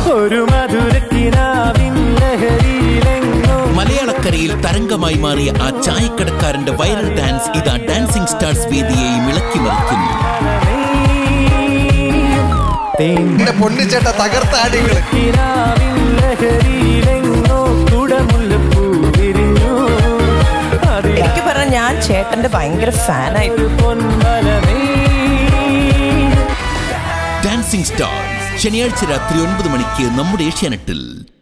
ഒരു മധുരക്കിനാവിൻ ലഹരിയിലെങ്ങോ മലയാളക്കരയിൽ തരംഗമായി മാറിയ ആ ചായക്കടക്കാരന്റെ വൈറൽ ഡാൻസ് ഇതാ ഡാൻസിംഗ് സ്റ്റാർസ് വേദിയെയും ഇളക്കി മറിക്കുന്നു എന്റെ പൊന്നിച്ചേട്ട തകർത്താടികള് കിനാവിൻ ലഹരിയിലെങ്ങോ കുടമുല്ലപ്പൂ വിരിഞ്ഞു അതിൽ എനിക്ക് പറഞ്ഞ ഞാൻ ചേട്ടന്റെ ഭയങ്കര ഫാനായിരുന്നു പൊൻമലമേ ഡാൻസിംഗ് സ്റ്റാർ ശനിയാഴ്ച രാത്രി ഒൻപത് മണിക്ക് നമ്മുടെ ഏഷ്യാനെറ്റിൽ